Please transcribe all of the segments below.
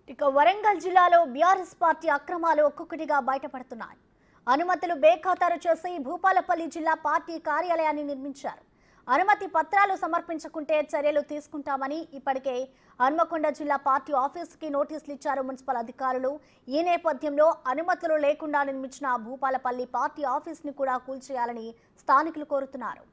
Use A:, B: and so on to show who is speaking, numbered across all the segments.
A: ఇక వరంగల్ జిల్లాలో BRS party అక్రమాలు ఒక్కొక్కటిగా బయటపడుతున్నాయి అనుమతులు బేఖాతరు చేసి భూపాలపల్లి జిల్లా పార్టీ కార్యాలయాన్ని నిర్మించారు అనుమతి పత్రాలు సమర్పించకుంటే చర్యలు తీసుకుంటామని ఇప్పటికే హన్మకొండ జిల్లా పార్టీ ఆఫీసుకి నోటీసులు ఇచ్చారు మున్సిపల్ అధికారులు ఈ నేపథ్యంలో అనుమతులు లేకుండా నిర్మించిన భూపాలపల్లి పార్టీ ఆఫీస్ని కూడా కూల్చేయాలని స్థానికులు కోరుతున్నారు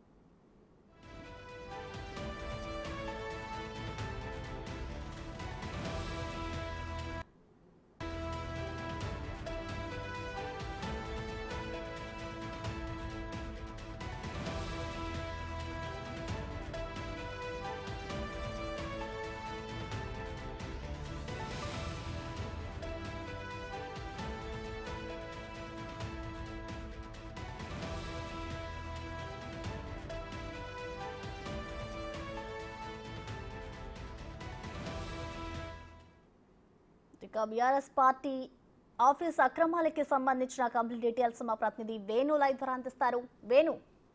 A: ఇక బీఆర్ఎస్ పార్టీ ఆఫీస్ అక్రమాలకి సంబంధించిన కంప్లీట్ డీటెయిల్స్ మా ప్రతినిధి వేణు లైవ్ ద్వారా అందిస్తారు వేణు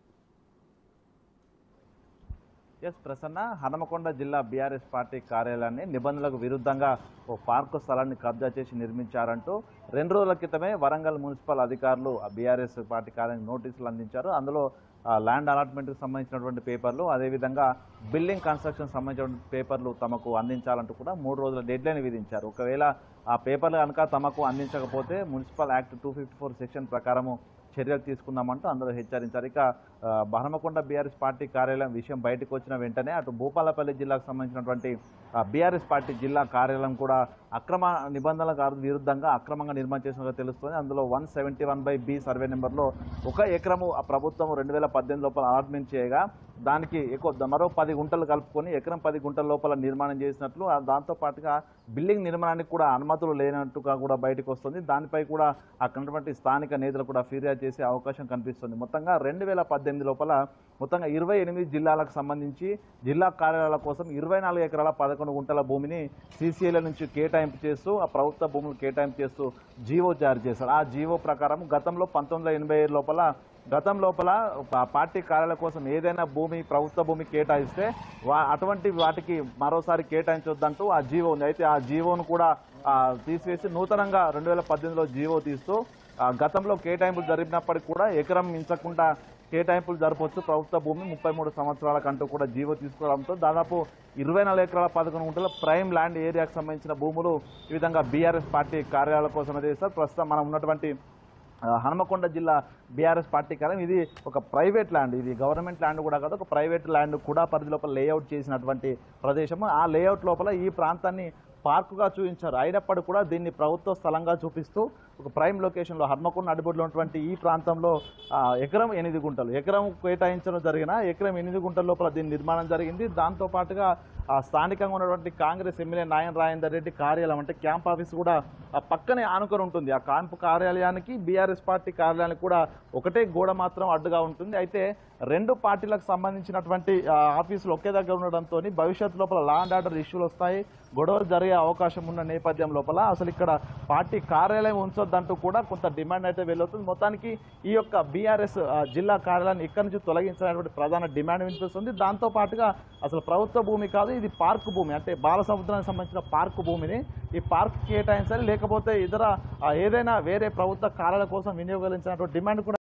B: ఎస్ ప్రసన్న హనుమకొండ జిల్లా బీఆర్ఎస్ పార్టీ కార్యాలయాన్ని నిబంధనలకు విరుద్ధంగా ఓ పార్కు స్థలాన్ని కబ్జా చేసి నిర్మించారంటూ రెండు రోజుల క్రితమే వరంగల్ మున్సిపల్ అధికారులు ఆ బీఆర్ఎస్ పార్టీ కార్యాలయానికి నోటీసులు అందించారు అందులో ఆ, ల్యాండ్ అలాట్మెంట్కి సంబంధించినటువంటి పేపర్లు అదేవిధంగా బిల్డింగ్ కన్స్ట్రక్షన్ సంబంధించినటువంటి పేపర్లు తమకు అందించాలంటూ కూడా మూడు రోజుల డెడ్లైన్ విధించారు ఒకవేళ ఆ పేపర్లు కనుక తమకు అందించకపోతే municipal act two fifty four section ప్రకారము చర్యలు తీసుకుందామంటూ అందరూ హెచ్చరించారు ఇక ఆ, హనుమకొండ బీఆర్ఎస్ పార్టీ కార్యాలయం విషయం బయటకు వచ్చిన వెంటనే అటు భూపాలపల్లి జిల్లాకు సంబంధించినటువంటి బీఆర్ఎస్ పార్టీ జిల్లా కార్యాలయం కూడా అక్రమ నిబంధనలకు విరుద్ధంగా అక్రమంగా నిర్మాణం చేసినట్టు తెలుస్తుంది అందులో one seventy one by B survey నెంబర్లో ఒక ఎకరము ఆ ప్రభుత్వం రెండు వేల పద్దెనిమిది లోపల అలాట్మెంట్ చేయగా దానికి ఎక్కువ మరో పది గుంటలు కలుపుకొని ఎకరం పది గుంటల లోపల నిర్మాణం చేసినట్లు ఆ దాంతో పాటుగా బిల్డింగ్ నిర్మాణానికి కూడా అనుమతులు లేనట్టుగా కూడా బయటకు వస్తుంది దానిపై కూడా అక్కడ ఉన్నటువంటి స్థానిక నేతలు కూడా ఫిర్యాదు చేసే అవకాశం కనిపిస్తుంది మొత్తంగా రెండు వేల పద్దెనిమిది లోపల మొత్తంగా ఇరవై ఎనిమిది జిల్లాలకు సంబంధించి జిల్లా కార్యాలయాల కోసం ఇరవై నాలుగు ఎకరాల పదకొండు గుంటల భూమిని సీసీఏల నుంచి కేటాయింపు చేస్తూ ఆ ప్రభుత్వ భూములు కేటాయింపు చేస్తూ జీవో జారీ చేశారు ఆ జీవో ప్రకారం గతంలో పంతొమ్మిది వందల ఎనభై ఏడు లోపల గతం లోపల పా- పార్టీ కార్యాలయం కోసం ఏదైనా భూమి ప్రభుత్వ భూమి కేటాయిస్తే వా- అటువంటి వాటికి మరోసారి కేటాయించొద్దంటూ ఆ జీవో ఉంది అయితే ఆ జీవోను కూడా ఆ, తీసివేసి నూతనంగా రెండు వేల పద్దెనిమిదిలో జీవో తీస్తూ ఆ, గతంలో కేటాయింపులు జరిపినప్పటికీ కూడా ఎకరం మించకుండా కేటాయింపులు జరపవచ్చు ప్రభుత్వ భూమి ముప్పై మూడు సంవత్సరాల కంటూ కూడా జీవో తీసుకోవడంతో దాదాపు ఇరవై నాలుగు ఎకరాల పదకొండు గుంటల ప్రైమ్ ల్యాండ్ ఏరియాకు సంబంధించిన భూములు ఈ విధంగా బీఆర్ఎస్ పార్టీ కార్యాలయాల కోసం అయితే సార్ ప్రస్తుతం మనం ఉన్నటువంటి ఆ, హనుమకొండ జిల్లా బీఆర్ఎస్ పార్టీ కార్యాలయం ఇది ఒక ప్రైవేట్ ల్యాండ్ ఇది గవర్నమెంట్ ల్యాండ్ కూడా కాదు ఒక ప్రైవేట్ ల్యాండ్ కూడా పరిధి లోపల లేఅవుట్ చేసినటువంటి ప్రదేశము ఆ లేఅవుట్ లోపల ఈ ప్రాంతాన్ని పార్కుగా చూపించారు అయినప్పటికీ కూడా దీన్ని ప్రభుత్వ స్థలంగా చూపిస్తూ ఒక ప్రైమ్ లొకేషన్లో హన్మకొండ నడిబొడ్లో ఉన్నటువంటి ఈ ప్రాంతంలో ఆ, ఎకరం ఎనిమిది గుంటలు ఎకరం కేటాయించడం జరిగిన ఎకరం ఎనిమిది గుంటల లోపల దీని నిర్మాణం జరిగింది దాంతో పాటుగా ఆ స్థానికంగా ఉన్నటువంటి కాంగ్రెస్ ఎమ్మెల్యే నాయన్ రాజేందర్ రెడ్డి కార్యాలయం అంటే క్యాంప్ ఆఫీస్ కూడా ఆ పక్కనే ఆనుకొని ఉంటుంది ఆ క్యాంప్ కార్యాలయానికి బీఆర్ఎస్ పార్టీ కార్యాలయానికి కూడా ఒకటే గోడ మాత్రం అడ్డుగా ఉంటుంది అయితే రెండు పార్టీలకు సంబంధించినటువంటి ఆ, ఆఫీసులు ఒకే దగ్గర ఉండడంతో భవిష్యత్తు లోపల లా అండ్ ఆర్డర్ ఇష్యూలు వస్తాయి గొడవలు జరిగే అవకాశం ఉన్న నేపథ్యం లోపల అసలు ఇక్కడ పార్టీ కార్యాలయం ఉంచొద్దంటూ కూడా కొంత డిమాండ్ అయితే వెళ్ళవుతుంది మొత్తానికి ఈ యొక్క బీఆర్ఎస్ జిల్లా కార్యాలయాన్ని ఇక్కడి నుంచి తొలగించాలనేటువంటి ప్రధాన డిమాండ్ వినిపిస్తుంది దాంతో పాటుగా అసలు ప్రభుత్వ భూమి కాదు ఇది పార్క్ భూమి అంటే బాల సముద్రానికి సంబంధించిన పార్క్ భూమిని ఈ పార్క్ కేటాయించాలి లేకపోతే ఇతర ఆ, ఏదైనా వేరే ప్రభుత్వ కార్యాలయం కోసం వినియోగించినటువంటి డిమాండ్ కూడా